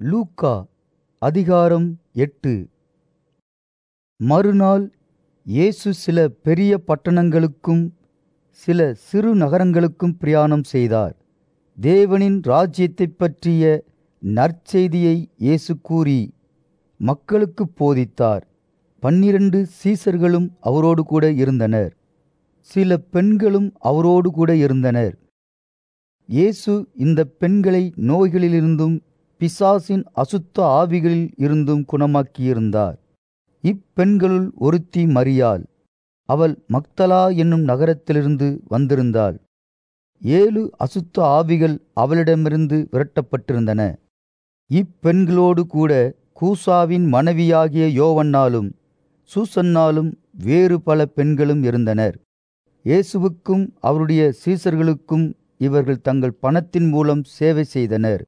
லூக்கா அதிகாரம் எட்டு மறுநாள் இயேசு சில பெரிய பட்டணங்களுக்கும் சில சிறு நகரங்களுக்கும் பிரயாணம் செய்தார் தேவனின் ராஜ்யத்தைப் பற்றிய நற்செய்தியை இயேசு கூறி மக்களுக்கு போதித்தார் பன்னிரண்டு சீசர்களும் அவரோடு கூட இருந்தனர் சில பெண்களும் அவரோடு கூட இருந்தனர் இயேசு இந்த பெண்களை நோய்களிலிருந்தும் பிசாசின் அசுத்த ஆவிகளில் இருந்தும் குணமாக்கியிருந்தார் இப்பெண்களுள் ஒருத்தி மரியாள் அவள் மக்தலா என்னும் நகரத்திலிருந்து வந்திருந்தாள் ஏழு அசுத்த ஆவிகள் அவளிடமிருந்து விரட்டப்பட்டிருந்தன இப்பெண்களோடு கூட கூசாவின் மனைவியாகிய யோவன்னாலும் சூசன்னாலும் வேறு பல பெண்களும் இருந்தனர் இயேசுவுக்கும் அவருடைய சீசர்களுக்கும் இவர்கள் தங்கள் பணத்தின் மூலம் சேவை செய்தனர்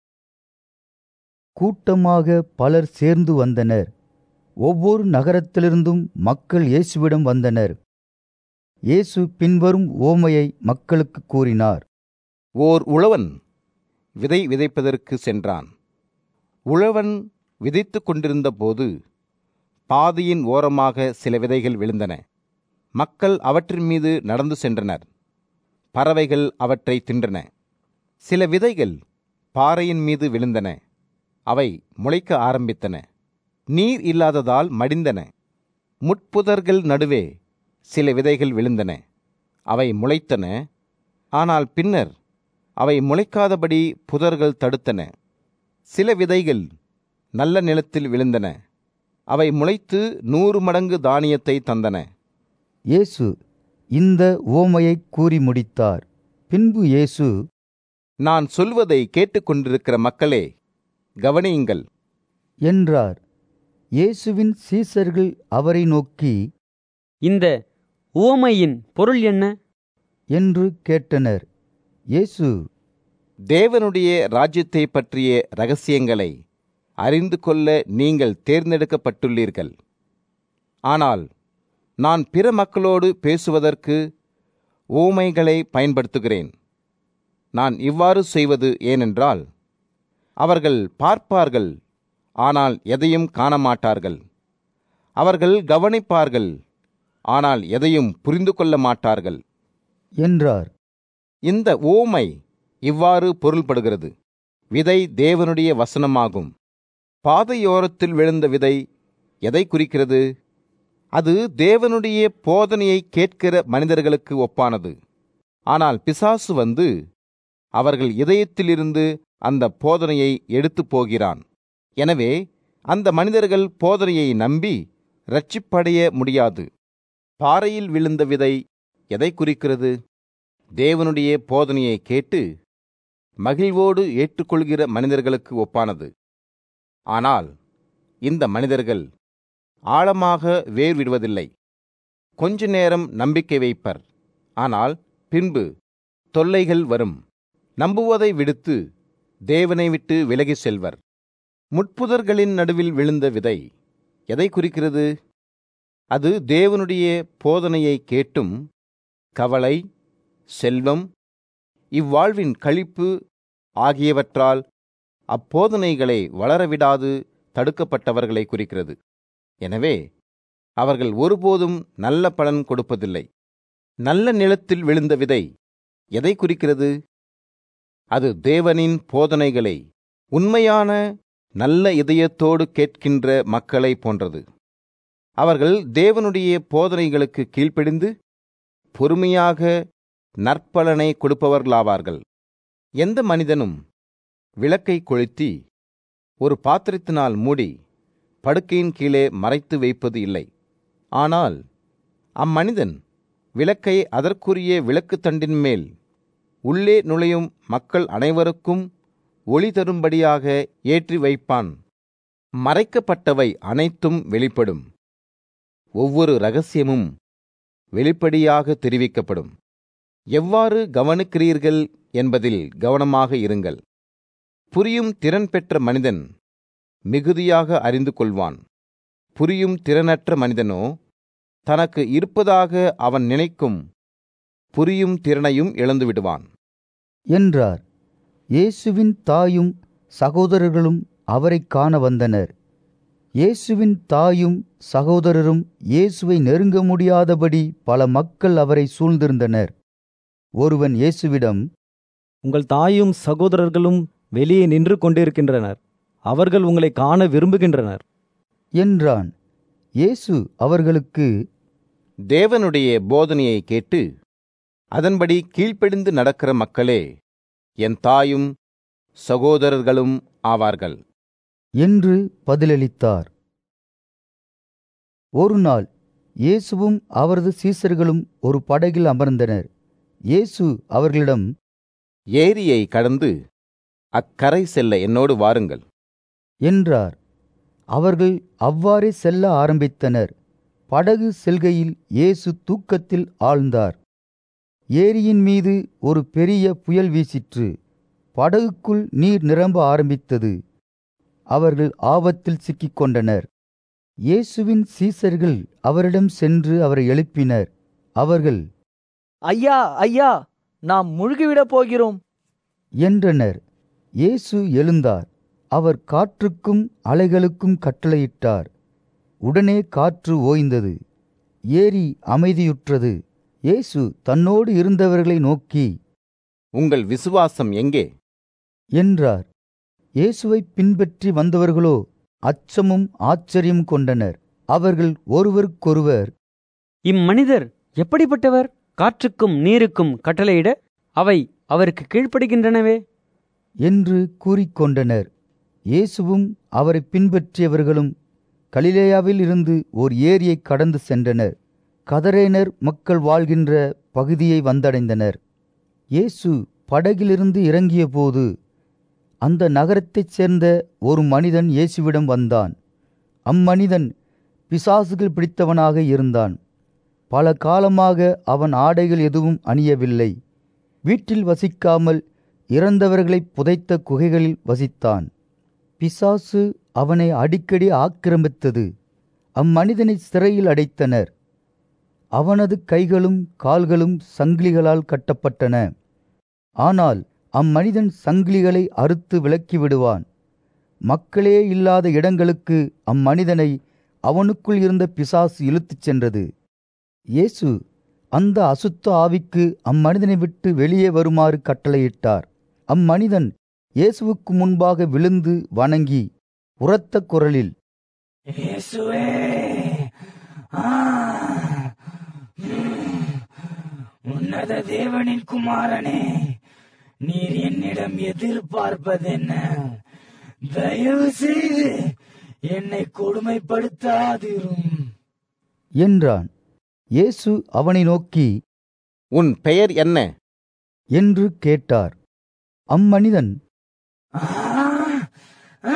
கூட்டமாக பலர் சேர்ந்து வந்தனர் ஒவ்வொரு நகரத்திலிருந்தும் மக்கள் இயேசுவிடம் வந்தனர் இயேசு பின்வரும் ஓமையை மக்களுக்கு கூறினார் ஓர் உழவன் விதை விதைப்பதற்கு சென்றான் உழவன் விதைத்துக் கொண்டிருந்தபோது பாதையின் ஓரமாக சில விதைகள் விழுந்தன மக்கள் அவற்றின் மீது நடந்து சென்றனர் பறவைகள் அவற்றை தின்றன சில விதைகள் பாறையின் மீது விழுந்தன அவை முளைக்க ஆரம்பித்தன நீர் இல்லாததால் மடிந்தன முட்புதர்கள் நடுவே சில விதைகள் விழுந்தன அவை முளைத்தன ஆனால் பின்னர் அவை முளைக்காதபடி புதர்கள் தடுத்தன சில விதைகள் நல்ல நிலத்தில் விழுந்தன அவை முளைத்து நூறு மடங்கு தானியத்தை தந்தன இயேசு இந்த ஓமையை கூறி முடித்தார் பின்பு இயேசு நான் சொல்வதை கேட்டுக்கொண்டிருக்கிற மக்களே கவனியுங்கள் என்றார் இயேசுவின் சீசர்கள் அவரை நோக்கி இந்த உவமையின் பொருள் என்ன என்று கேட்டனர் இயேசு தேவனுடைய ராஜ்யத்தை பற்றிய ரகசியங்களை அறிந்து கொள்ள நீங்கள் தேர்ந்தெடுக்கப்பட்டுள்ளீர்கள் ஆனால் நான் பிற மக்களோடு பேசுவதற்கு ஊமைகளை பயன்படுத்துகிறேன் நான் இவ்வாறு செய்வது ஏனென்றால் அவர்கள் பார்ப்பார்கள் ஆனால் எதையும் காண மாட்டார்கள் அவர்கள் கவனிப்பார்கள் ஆனால் எதையும் புரிந்து கொள்ள மாட்டார்கள் என்றார் இந்த ஓமை இவ்வாறு பொருள்படுகிறது விதை தேவனுடைய வசனமாகும் பாதையோரத்தில் விழுந்த விதை எதை குறிக்கிறது அது தேவனுடைய போதனையை கேட்கிற மனிதர்களுக்கு ஒப்பானது ஆனால் பிசாசு வந்து அவர்கள் இதயத்திலிருந்து அந்த போதனையை எடுத்து போகிறான் எனவே அந்த மனிதர்கள் போதனையை நம்பி ரட்சிப்படைய முடியாது பாறையில் விழுந்த விதை எதை குறிக்கிறது தேவனுடைய போதனையை கேட்டு மகிழ்வோடு ஏற்றுக்கொள்கிற மனிதர்களுக்கு ஒப்பானது ஆனால் இந்த மனிதர்கள் ஆழமாக வேர் விடுவதில்லை கொஞ்ச நேரம் நம்பிக்கை வைப்பர் ஆனால் பின்பு தொல்லைகள் வரும் நம்புவதை விடுத்து தேவனை விட்டு விலகிச் செல்வர் முட்புதர்களின் நடுவில் விழுந்த விதை எதை குறிக்கிறது அது தேவனுடைய போதனையை கேட்டும் கவலை செல்வம் இவ்வாழ்வின் களிப்பு ஆகியவற்றால் அப்போதனைகளை வளரவிடாது தடுக்கப்பட்டவர்களை குறிக்கிறது எனவே அவர்கள் ஒருபோதும் நல்ல பலன் கொடுப்பதில்லை நல்ல நிலத்தில் விழுந்த விதை எதை குறிக்கிறது அது தேவனின் போதனைகளை உண்மையான நல்ல இதயத்தோடு கேட்கின்ற மக்களை போன்றது அவர்கள் தேவனுடைய போதனைகளுக்கு கீழ்ப்படிந்து பொறுமையாக நற்பலனை கொடுப்பவர்களாவார்கள் எந்த மனிதனும் விளக்கை கொளுத்தி ஒரு பாத்திரத்தினால் மூடி படுக்கையின் கீழே மறைத்து வைப்பது இல்லை ஆனால் அம்மனிதன் விளக்கை அதற்குரிய விளக்குத் தண்டின் மேல் உள்ளே நுழையும் மக்கள் அனைவருக்கும் ஒளி தரும்படியாக ஏற்றி வைப்பான் மறைக்கப்பட்டவை அனைத்தும் வெளிப்படும் ஒவ்வொரு ரகசியமும் வெளிப்படையாக தெரிவிக்கப்படும் எவ்வாறு கவனிக்கிறீர்கள் என்பதில் கவனமாக இருங்கள் புரியும் திறன் பெற்ற மனிதன் மிகுதியாக அறிந்து கொள்வான் புரியும் திறனற்ற மனிதனோ தனக்கு இருப்பதாக அவன் நினைக்கும் புரியும் திறனையும் இழந்து விடுவான் என்றார் இயேசுவின் தாயும் சகோதரர்களும் அவரைக் காண வந்தனர் இயேசுவின் தாயும் சகோதரரும் இயேசுவை நெருங்க முடியாதபடி பல மக்கள் அவரை சூழ்ந்திருந்தனர் ஒருவன் இயேசுவிடம் உங்கள் தாயும் சகோதரர்களும் வெளியே நின்று கொண்டிருக்கின்றனர் அவர்கள் உங்களை காண விரும்புகின்றனர் என்றான் இயேசு அவர்களுக்கு தேவனுடைய போதனையை கேட்டு அதன்படி கீழ்ப்படிந்து நடக்கிற மக்களே என் தாயும் சகோதரர்களும் ஆவார்கள் என்று பதிலளித்தார் ஒரு நாள் இயேசுவும் அவரது சீசர்களும் ஒரு படகில் அமர்ந்தனர் இயேசு அவர்களிடம் ஏரியை கடந்து அக்கரை செல்ல என்னோடு வாருங்கள் என்றார் அவர்கள் அவ்வாறே செல்ல ஆரம்பித்தனர் படகு செல்கையில் இயேசு தூக்கத்தில் ஆழ்ந்தார் ஏரியின் மீது ஒரு பெரிய புயல் வீசிற்று படகுக்குள் நீர் நிரம்ப ஆரம்பித்தது அவர்கள் ஆபத்தில் சிக்கிக் கொண்டனர் இயேசுவின் சீசர்கள் அவரிடம் சென்று அவரை எழுப்பினர் அவர்கள் ஐயா ஐயா நாம் முழுகிவிடப் போகிறோம் என்றனர் இயேசு எழுந்தார் அவர் காற்றுக்கும் அலைகளுக்கும் கட்டளையிட்டார் உடனே காற்று ஓய்ந்தது ஏரி அமைதியுற்றது இயேசு தன்னோடு இருந்தவர்களை நோக்கி உங்கள் விசுவாசம் எங்கே என்றார் இயேசுவை பின்பற்றி வந்தவர்களோ அச்சமும் ஆச்சரியம் கொண்டனர் அவர்கள் ஒருவருக்கொருவர் இம்மனிதர் எப்படிப்பட்டவர் காற்றுக்கும் நீருக்கும் கட்டளையிட அவை அவருக்கு கீழ்ப்படுகின்றனவே என்று கூறிக்கொண்டனர் இயேசுவும் அவரை பின்பற்றியவர்களும் கலிலேயாவில் இருந்து ஓர் ஏரியை கடந்து சென்றனர் கதரேனர் மக்கள் வாழ்கின்ற பகுதியை வந்தடைந்தனர் இயேசு படகிலிருந்து இறங்கியபோது அந்த நகரத்தைச் சேர்ந்த ஒரு மனிதன் இயேசுவிடம் வந்தான் அம்மனிதன் பிசாசுகள் பிடித்தவனாக இருந்தான் பல காலமாக அவன் ஆடைகள் எதுவும் அணியவில்லை வீட்டில் வசிக்காமல் இறந்தவர்களை புதைத்த குகைகளில் வசித்தான் பிசாசு அவனை அடிக்கடி ஆக்கிரமித்தது அம்மனிதனை சிறையில் அடைத்தனர் அவனது கைகளும் கால்களும் சங்கிலிகளால் கட்டப்பட்டன ஆனால் அம்மனிதன் சங்கிலிகளை அறுத்து விலக்கி விடுவான் மக்களே இல்லாத இடங்களுக்கு அம்மனிதனை அவனுக்குள் இருந்த பிசாசு இழுத்துச் சென்றது இயேசு அந்த அசுத்த ஆவிக்கு அம்மனிதனை விட்டு வெளியே வருமாறு கட்டளையிட்டார் அம்மனிதன் இயேசுவுக்கு முன்பாக விழுந்து வணங்கி உரத்த குரலில் இயேசுவே ஆ, ம், உன்னத தேவனின் குமாரனே நீர் என்னிடம் எதிர்பார்ப்பதென்ன தயவு செய்து என்னை கொடுமைப்படுத்தாதிரும் என்றான் இயேசு அவனை நோக்கி உன் பெயர் என்ன என்று கேட்டார் அம்மனிதன் ஆ, ஆ,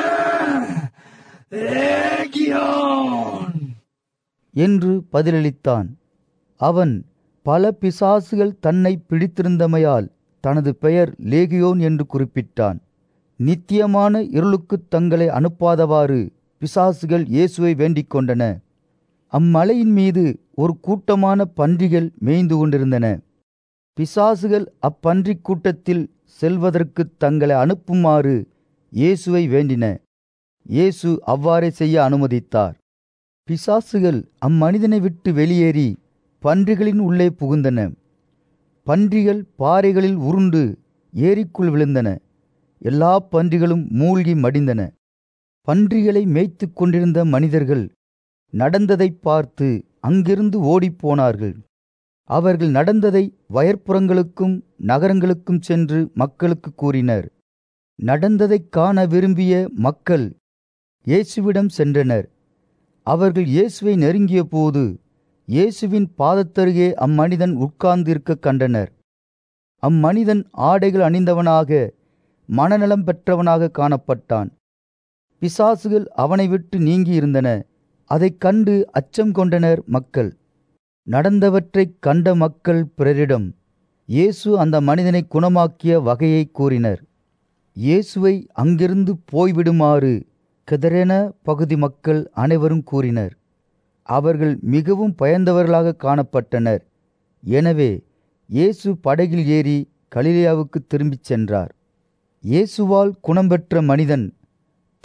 லேகியோன் என்று பதிலளித்தான் அவன் பல பிசாசுகள் தன்னை பிடித்திருந்தமையால் தனது பெயர் லேகியோன் என்று குறிப்பிட்டான் நித்தியமான இருளுக்குத் தங்களை அனுப்பாதவாறு பிசாசுகள் இயேசுவை வேண்டிக் கொண்டன அம்மலையின் மீது ஒரு கூட்டமான பன்றிகள் மேய்ந்து கொண்டிருந்தன பிசாசுகள் அப்பன்றிக் கூட்டத்தில் செல்வதற்கு தங்களை அனுப்புமாறு இயேசுவை வேண்டின இயேசு அவ்வாறே செய்ய அனுமதித்தார் பிசாசுகள் அம்மனிதனை விட்டு வெளியேறி பன்றிகளின் உள்ளே புகுந்தன பன்றிகள் பாறைகளில் உருண்டு ஏரிக்குள் விழுந்தன எல்லா பன்றிகளும் மூழ்கி மடிந்தன பன்றிகளை மேய்த்துக் கொண்டிருந்த மனிதர்கள் நடந்ததைப் பார்த்து அங்கிருந்து ஓடிப்போனார்கள் அவர்கள் நடந்ததை வயற்புறங்களுக்கும் நகரங்களுக்கும் சென்று மக்களுக்கு கூறினர் நடந்ததைக் காண விரும்பிய மக்கள் இயேசுவிடம் சென்றனர் அவர்கள் இயேசுவை நெருங்கிய போது இயேசுவின் பாதத்தருகே அம்மனிதன் உட்கார்ந்திருக்க கண்டனர் அம்மனிதன் ஆடைகள் அணிந்தவனாக மனநலம் பெற்றவனாக காணப்பட்டான் பிசாசுகள் அவனை விட்டு நீங்கியிருந்தன அதைக் கண்டு அச்சம் கொண்டனர் மக்கள் நடந்தவற்றைக் கண்ட மக்கள் பிறரிடம் இயேசு அந்த மனிதனை குணமாக்கிய வகையை கூறினர் இயேசுவை அங்கிருந்து போய்விடுமாறு கெதரென பகுதி மக்கள் அனைவரும் கூறினர் அவர்கள் மிகவும் பயந்தவர்களாக காணப்பட்டனர் எனவே இயேசு படகில் ஏறி கலிலேயாவுக்கு திரும்பிச் சென்றார் இயேசுவால் குணம் பெற்ற மனிதன்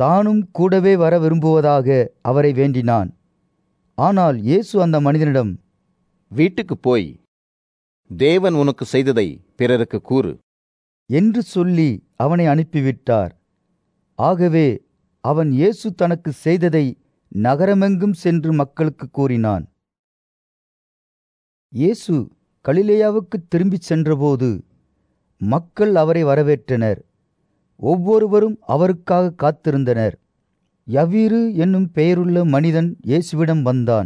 தானும் கூடவே வர விரும்புவதாக அவரை வேண்டினான் ஆனால் இயேசு அந்த மனிதனிடம் வீட்டுக்குப் போய் தேவன் உனக்கு செய்ததை பிறருக்கு கூறு என்று சொல்லி அவனை அனுப்பிவிட்டார் ஆகவே அவன் இயேசு தனக்கு செய்ததை நகரமெங்கும் சென்று மக்களுக்கு கூறினான் இயேசு கலிலேயாவுக்கு திரும்பிச் சென்றபோது மக்கள் அவரை வரவேற்றனர் ஒவ்வொருவரும் அவருக்காக காத்திருந்தனர் யவீரு என்னும் பெயருள்ள மனிதன் இயேசுவிடம் வந்தான்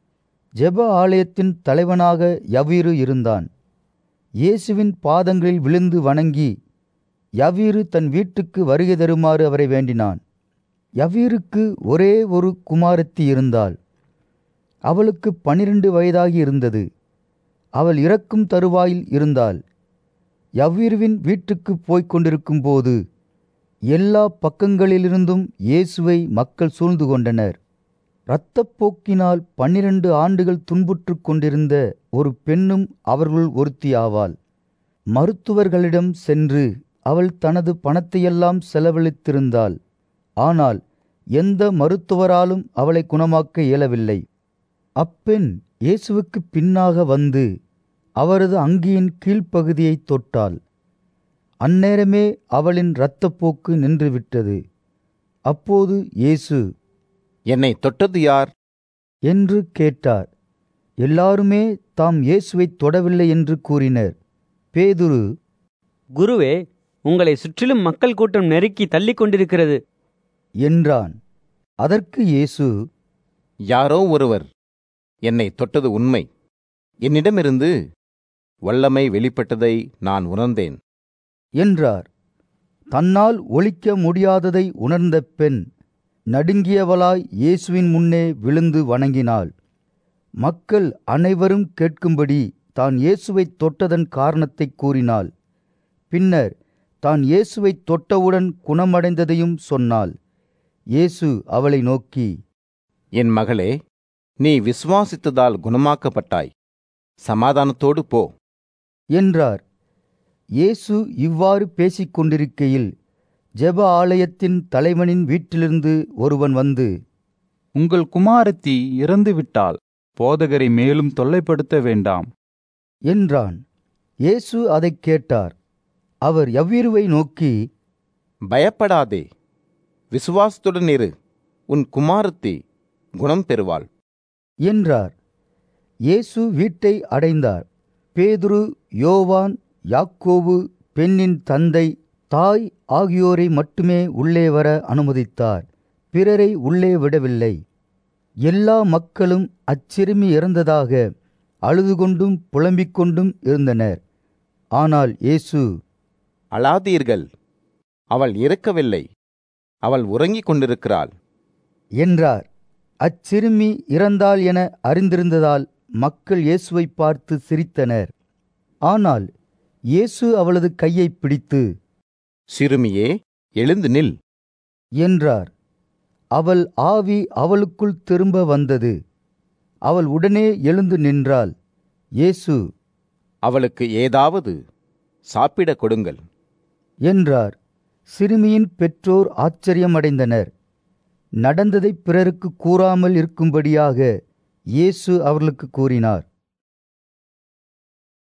ஜெப ஆலயத்தின் தலைவனாக யவீரு இருந்தான் இயேசுவின் பாதங்களில் விழுந்து வணங்கி யவீரு தன் வீட்டுக்கு வருகை தருமாறு அவரை வேண்டினான் யவீருக்கு ஒரே ஒரு குமாரத்தி இருந்தாள் அவளுக்கு பனிரெண்டு வயதாகி இருந்தது அவள் இறக்கும் தருவாயில் இருந்தாள் யவ்வீருவின் வீட்டுக்கு போய்க் கொண்டிருக்கும்போது எல்லா பக்கங்களிலிருந்தும் இயேசுவை மக்கள் சூழ்ந்து கொண்டனர் இரத்தப்போக்கினால் பன்னிரண்டு ஆண்டுகள் துன்புற்றுக் கொண்டிருந்த ஒரு பெண்ணும் அவர்களுள் ஒருத்தி ஆவாள் மருத்துவர்களிடம் சென்று அவள் தனது பணத்தையெல்லாம் செலவழித்திருந்தாள் ஆனால் எந்த மருத்துவராலும் அவளை குணமாக்க இயலவில்லை அப்பெண் இயேசுவுக்கு பின்னாக வந்து அவரது அங்கியின் கீழ்ப்பகுதியைத் தொட்டாள் அந்நேரமே அவளின் இரத்தப்போக்கு நின்றுவிட்டது அப்போது இயேசு என்னை தொட்டது யார் என்று கேட்டார் எல்லாருமே தாம் இயேசுவைத் தொடவில்லை என்று கூறினர் பேதுரு குருவே உங்களை சுற்றிலும் மக்கள் கூட்டம் நெருக்கி தள்ளிக் கொண்டிருக்கிறது என்றான் அதற்கு இயேசு யாரோ ஒருவர் என்னை தொட்டது உண்மை என்னிடமிருந்து வல்லமை வெளிப்பட்டதை நான் உணர்ந்தேன் என்றார் தன்னால் ஒழிக்க முடியாததை உணர்ந்த பெண் நடுங்கியவளாய் இயேசுவின் முன்னே விழுந்து வணங்கினாள் மக்கள் அனைவரும் கேட்கும்படி தான் இயேசுவைத் தொட்டதன் காரணத்தைக் கூறினாள் பின்னர் தான் இயேசுவைத் தொட்டவுடன் குணமடைந்ததையும் சொன்னாள் இயேசு அவளை நோக்கி என் மகளே நீ விசுவாசித்ததால் குணமாக்கப்பட்டாய் சமாதானத்தோடு போ என்றார் இயேசு இவ்வாறு பேசிக் கொண்டிருக்கையில் ஜெப ஆலயத்தின் தலைவனின் வீட்டிலிருந்து ஒருவன் வந்து உங்கள் குமாரத்தி இறந்துவிட்டால் போதகரை மேலும் தொல்லைப்படுத்த வேண்டாம் என்றான் இயேசு அதைக் கேட்டார் அவர் எவ்வீருவை நோக்கி பயப்படாதே விசுவாசத்துடன் இரு உன் குமாரத்தி குணம் பெறுவாள் என்றார் இயேசு வீட்டை அடைந்தார் பேதுரு யோவான் யாக்கோபு பெண்ணின் தந்தை தாய் ஆகியோரை மட்டுமே உள்ளே வர அனுமதித்தார் பிறரை உள்ளே விடவில்லை எல்லா மக்களும் அச்சிறுமி இறந்ததாக அழுது கொண்டும் புலம்பிக் கொண்டும் இருந்தனர் ஆனால் இயேசு அழாதீர்கள் அவள் இறக்கவில்லை அவள் உறங்கிக் கொண்டிருக்கிறாள் என்றார் அச்சிறுமி இறந்தாள் என அறிந்திருந்ததால் மக்கள் இயேசுவை பார்த்து சிரித்தனர் ஆனால் இயேசு அவளது கையைப் பிடித்து சிறுமியே எழுந்து நில் என்றார் அவள் ஆவி அவளுக்குள் திரும்ப வந்தது அவள் உடனே எழுந்து நின்றாள் இயேசு அவளுக்கு ஏதாவது சாப்பிடக் கொடுங்கள் என்றார் சிறுமியின் பெற்றோர் ஆச்சரியமடைந்தனர் நடந்ததை பிறருக்கு கூறாமல் இருக்கும்படியாக இயேசு அவர்களுக்கு கூறினார்